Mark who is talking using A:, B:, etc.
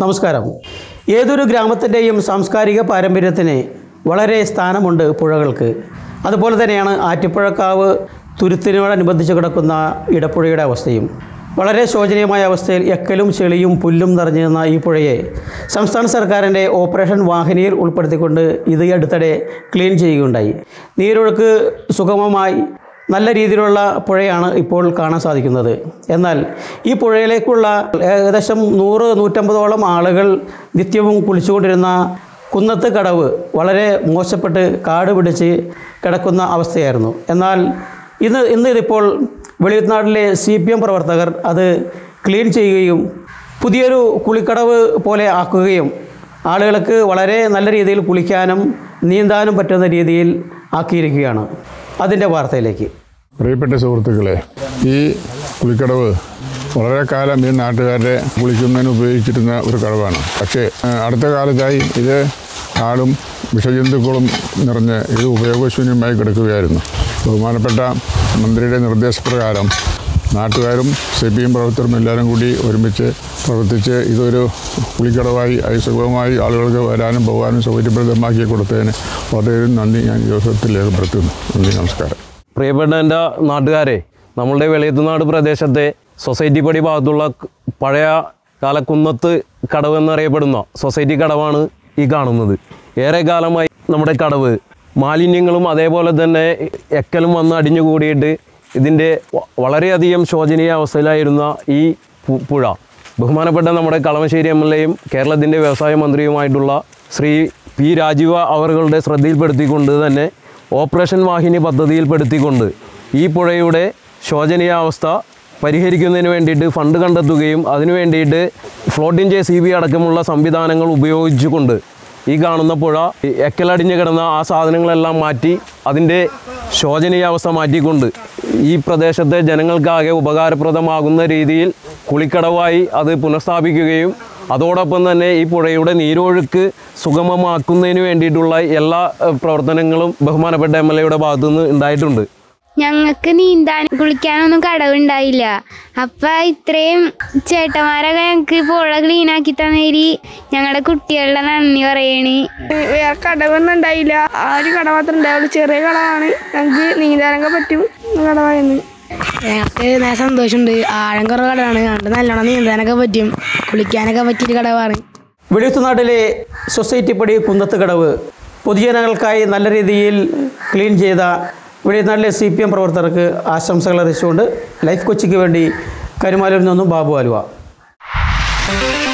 A: നമസ്കാരം ഏതൊരു ഗ്രാമത്തിൻ്റെയും സാംസ്കാരിക പാരമ്പര്യത്തിന് വളരെ സ്ഥാനമുണ്ട് പുഴകൾക്ക് അതുപോലെ തന്നെയാണ് ആറ്റിപ്പുഴക്കാവ് തുരുത്തിനോടനുബന്ധിച്ച് കിടക്കുന്ന ഇടപ്പുഴയുടെ അവസ്ഥയും വളരെ ശോചനീയമായ അവസ്ഥയിൽ എക്കലും ചെളിയും പുല്ലും നിറഞ്ഞിരുന്ന ഈ പുഴയെ സംസ്ഥാന സർക്കാരിൻ്റെ ഓപ്പറേഷൻ വാഹിനിയിൽ ഉൾപ്പെടുത്തിക്കൊണ്ട് ഇത് അടുത്തിടെ ക്ലീൻ ചെയ്യുകയുണ്ടായി നീരൊഴുക്ക് സുഗമമായി നല്ല രീതിയിലുള്ള പുഴയാണ് ഇപ്പോൾ കാണാൻ സാധിക്കുന്നത് എന്നാൽ ഈ പുഴയിലേക്കുള്ള ഏകദേശം നൂറ് നൂറ്റമ്പതോളം ആളുകൾ നിത്യവും കുളിച്ചുകൊണ്ടിരുന്ന കുന്നത്ത് കടവ് വളരെ മോശപ്പെട്ട് കാട് പിടിച്ച് കിടക്കുന്ന അവസ്ഥയായിരുന്നു എന്നാൽ ഇന്ന് ഇന്ന് ഇതിപ്പോൾ വെളിയനാട്ടിലെ സി പി എം പ്രവർത്തകർ അത് ക്ലീൻ ചെയ്യുകയും പുതിയൊരു കുളിക്കടവ് പോലെ ആക്കുകയും ആളുകൾക്ക് വളരെ നല്ല രീതിയിൽ കുളിക്കാനും നീന്താനും പറ്റുന്ന രീതിയിൽ ആക്കിയിരിക്കുകയാണ് അതിൻ്റെ വാർത്തയിലേക്ക്
B: പ്രിയപ്പെട്ട സുഹൃത്തുക്കളെ ഈ കുളിക്കടവ് വളരെ കാലം ഈ നാട്ടുകാരുടെ കുളിക്കുന്നതിന് ഉപയോഗിച്ചിരുന്ന ഒരു കടവാണ് പക്ഷേ ആ, അടുത്ത കാലത്തായി ഇത് കാടും വിഷജന്തുക്കളും നിറഞ്ഞ് ഇത് ഉപയോഗശൂന്യമായി കിടക്കുകയായിരുന്നു ബഹുമാനപ്പെട്ട മന്ത്രിയുടെ നിർദ്ദേശപ്രകാരം നാട്ടുകാരും സി പി എം പ്രവർത്തകരും എല്ലാവരും കൂടി ഒരുമിച്ച് പ്രവർത്തിച്ച് ഇതൊരു കുളിക്കടവായി സുഖമായി ആളുകൾക്ക് വരാനും പോകാനും സൗകര്യപ്രദമാക്കി കൊടുത്തതിന് വളരെ നന്ദി ഞാൻ ഈ ദിവസത്തിൽ രേഖപ്പെടുത്തുന്നു നന്ദി നമസ്കാരം
C: പ്രിയപ്പെട്ട എൻ്റെ നാട്ടുകാരെ നമ്മളുടെ വെളിയത്തുനാട് പ്രദേശത്തെ സൊസൈറ്റി പടി ഭാഗത്തുള്ള ക- പഴയ കാലക്കുന്നത്ത് കടവ് എന്നറിയപ്പെടുന്ന സൊസൈറ്റി കടവാണ് ഈ കാണുന്നത് ഏറെ കാലമായി നമ്മുടെ കടവ് മാലിന്യങ്ങളും അതേപോലെ തന്നെ എക്കലും വന്ന് അടിഞ്ഞു കൂടിയിട്ട് ഇതിൻ്റെ വ- വളരെയധികം ശോചനീയ അവസ്ഥയിലായിരുന്ന ഈ പു- പുഴ ബഹുമാനപ്പെട്ട നമ്മുടെ കളമശ്ശേരി എം എൽ എയും കേരളത്തിൻ്റെ വ്യവസായ മന്ത്രിയുമായിട്ടുള്ള ശ്രീ പി രാജീവ അവറുകളുടെ ശ്രദ്ധയിൽപ്പെടുത്തിക്കൊണ്ട് തന്നെ ഓപ്പറേഷൻ വാഹിനി പദ്ധതിയിൽപ്പെടുത്തിക്കൊണ്ട് ഈ പുഴയുടെ ശോചനീയാവസ്ഥ പരിഹരിക്കുന്നതിന് വേണ്ടിയിട്ട് ഫണ്ട് കണ്ടെത്തുകയും അതിനു വേണ്ടിയിട്ട് ഫ്ലോട്ടിംഗ് ജെ സി ബി അടക്കമുള്ള സംവിധാനങ്ങൾ ഉപയോഗിച്ചുകൊണ്ട് ഈ കാണുന്ന പുഴ ഈ എക്കലടിഞ്ഞ് കിടന്ന ആ സാധനങ്ങളെല്ലാം മാറ്റി അതിൻ്റെ ശോചനീയാവസ്ഥ മാറ്റിക്കൊണ്ട് ഈ പ്രദേശത്തെ ജനങ്ങൾക്കാകെ ഉപകാരപ്രദമാകുന്ന രീതിയിൽ കുളിക്കടവായി അത് പുനഃസ്ഥാപിക്കുകയും അതോടൊപ്പം തന്നെ ഈ പുഴയുടെ നീരൊഴുക്ക് സുഗമമാക്കുന്നതിന് വേണ്ടിയിട്ടുള്ള എല്ലാ ഏഹ്, പ്രവർത്തനങ്ങളും ബഹുമാനപ്പെട്ട എം എൽ എയുടെ ഭാഗത്തുനിന്ന് ഉണ്ടായിട്ടുണ്ട്
D: ഞങ്ങൾക്ക് നീന്താൻ കുളിക്കാനൊന്നും കടവുണ്ടായില്ല അപ്പൊ ഇത്രയും ചേട്ടന്മാരൊക്കെ ഞങ്ങൾക്ക് പുഴ ക്ലീനാക്കി തന്നേരി ഞങ്ങളുടെ കുട്ടികളുടെ നന്ദി പറയണി
E: വേറെ കടവൊന്നും ഉണ്ടായില്ല ആ ഒരു കട മാത്രമേ ഉണ്ടാവുള്ളൂ ചെറിയ കടവാണ് ഞങ്ങൾക്ക് നീന്താനൊക്കെ പറ്റും കടവായിരുന്നു
F: ഞങ്ങൾക്ക് നല്ല സന്തോഷമുണ്ട് ആഴം കുറവ് കടവാണ് ഞങ്ങൾക്ക് നല്ലോണം നീന്താനൊക്കെ പറ്റും കുളിക്കാനൊക്കെ പറ്റിയൊരു കടവാണ്
A: വെളിയത്തുനാട്ടിലെ സൊസൈറ്റി പടി കുന്നത്ത് കടവ് പൊതുജനങ്ങൾക്കായി നല്ല രീതിയിൽ ക്ലീൻ ചെയ്ത വെളിയനാട്ടിലെ സി പി എം പ്രവർത്തകർക്ക് ആശംസകൾ അറിയിച്ചുകൊണ്ട് ലൈഫ് കൊച്ചിക്ക് വേണ്ടി കരുമാലൂരിൽ നിന്നും ബാബു ആലുവ